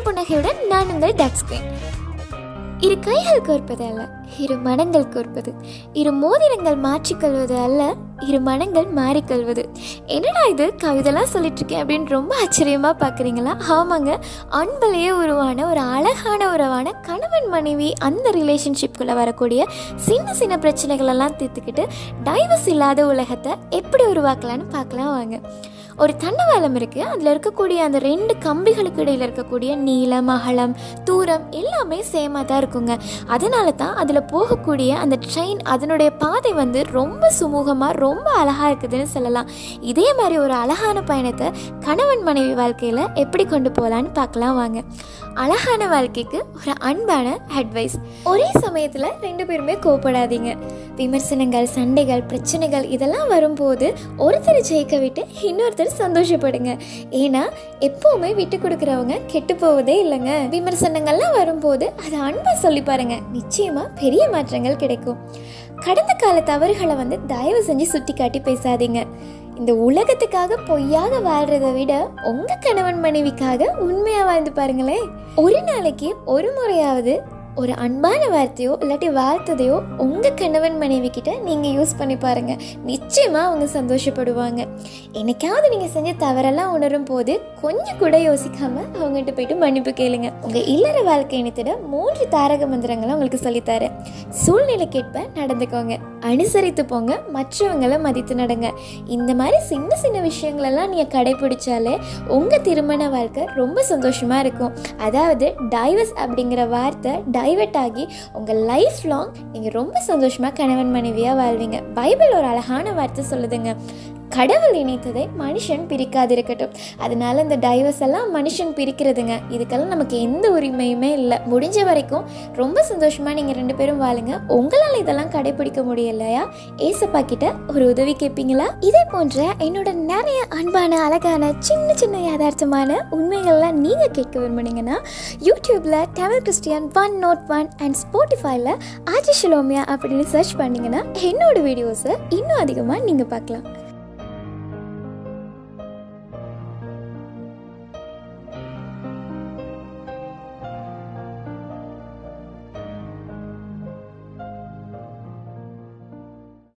புன்னகையும் புன்னகையுடன் நான் உங்கள் டாக்ஸ் குயின் இரு கைகள் கோர்ப்பது அல்ல இரு மனங்கள் கோர்ப்பது இரு மோதிரங்கள் மாற்றிக்கொள்வது அல்ல இரு மனங்கள் மாறிக்கொள்வது என்னடா இது கவிதைலாம் சொல்லிட்டு இருக்கேன் அப்படின்னு ரொம்ப ஆச்சரியமாக பார்க்குறீங்களா ஆமாங்க அன்பிலேயே உருவான ஒரு அழகான உறவான கணவன் மனைவி அந்த ரிலேஷன்ஷிப்குள்ளே வரக்கூடிய சின்ன சின்ன பிரச்சனைகளெல்லாம் தீர்த்துக்கிட்டு டைவர்ஸ் இல்லாத உலகத்தை எப்படி உருவாக்கலான்னு பார்க்கலாம் வாங்க ஒரு தண்டவாளம் இருக்குது அதில் இருக்கக்கூடிய அந்த ரெண்டு கம்பிகளுக்கு இடையில் இருக்கக்கூடிய நீளம் அகலம் தூரம் எல்லாமே சேமாக தான் இருக்குங்க அதனால தான் அதில் போகக்கூடிய அந்த ட்ரெயின் அதனுடைய பாதை வந்து ரொம்ப சுமூகமாக ரொம்ப அழகாக இருக்குதுன்னு சொல்லலாம் இதே மாதிரி ஒரு அழகான பயணத்தை கணவன் மனைவி வாழ்க்கையில் எப்படி கொண்டு போகலான்னு பார்க்கலாம் வாங்க அழகான வாழ்க்கைக்கு ஒரு அன்பான அட்வைஸ் ஒரே சமயத்தில் ரெண்டு பேருமே கோப்படாதீங்க விமர்சனங்கள் சண்டைகள் பிரச்சனைகள் இதெல்லாம் வரும்போது ஒருத்தர் ஜெயிக்க விட்டு இன்னொருத்தர் சந்தோஷப்படுங்க ஏன்னா எப்பவுமே விட்டு கொடுக்குறவங்க கெட்டு போவதே இல்லைங்க விமர்சனங்கள்லாம் வரும்போது அதை அன்பா சொல்லி பாருங்க நிச்சயமா பெரிய மாற்றங்கள் கிடைக்கும் கடந்த கால தவறுகளை வந்து தயவு செஞ்சு சுட்டி காட்டி பேசாதீங்க இந்த உலகத்துக்காக பொய்யாக வாழ்றதை விட உங்க கணவன் மனைவிக்காக உண்மையா வாழ்ந்து பாருங்களேன் ஒரு நாளைக்கு ஒரு முறையாவது ஒரு அன்பான வார்த்தையோ இல்லாட்டி வாழ்த்ததையோ உங்கள் கணவன் மனைவி கிட்ட நீங்கள் யூஸ் பண்ணி பாருங்கள் நிச்சயமாக அவங்க சந்தோஷப்படுவாங்க என்னைக்காவது நீங்கள் செஞ்ச தவறெல்லாம் உணரும் போது கொஞ்சம் கூட யோசிக்காமல் அவங்ககிட்ட போயிட்டு மன்னிப்பு கேளுங்க உங்கள் இல்லற வாழ்க்கை இணைத்திட மூன்று தாரக மந்திரங்களை உங்களுக்கு சொல்லித்தரேன் சூழ்நிலைக்கேற்ப நடந்துக்கோங்க அனுசரித்து போங்க மற்றவங்களை மதித்து நடங்க இந்த மாதிரி சின்ன சின்ன விஷயங்களெல்லாம் நீங்கள் கடைபிடிச்சாலே உங்கள் திருமண வாழ்க்கை ரொம்ப சந்தோஷமாக இருக்கும் அதாவது டைவர்ஸ் அப்படிங்கிற வார்த்தை டைவர்ட் ஆகி உங்கள் லைஃப் லாங் நீங்கள் ரொம்ப சந்தோஷமாக கணவன் மனைவியாக வாழ்வீங்க பைபிள் ஒரு அழகான வார்த்தை சொல்லுதுங்க கடவுள் இணைத்ததை மனுஷன் பிரிக்காதிருக்கட்டும் அதனால இந்த டைவர்ஸ் எல்லாம் மனுஷன் பிரிக்கிறதுங்க இதுக்கெல்லாம் நமக்கு எந்த உரிமையுமே இல்லை முடிஞ்ச வரைக்கும் ரொம்ப சந்தோஷமாக நீங்கள் ரெண்டு பேரும் வாழுங்க உங்களால் இதெல்லாம் கடைபிடிக்க முடியலையா ஏசப்பா கிட்ட ஒரு உதவி கேட்பீங்களா இதே போன்ற என்னோட நிறைய அன்பான அழகான சின்ன சின்ன யதார்த்தமான உண்மைகள்லாம் நீங்கள் கேட்க விரும்புனீங்கன்னா யூடியூப்பில் டெவல் Christian one note one and ஸ்போட்டிஃபைல ஆஜி ஷிலோமியா அப்படின்னு சர்ச் பண்ணிங்கன்னா என்னோட வீடியோஸை இன்னும் அதிகமாக நீங்கள் பார்க்கலாம்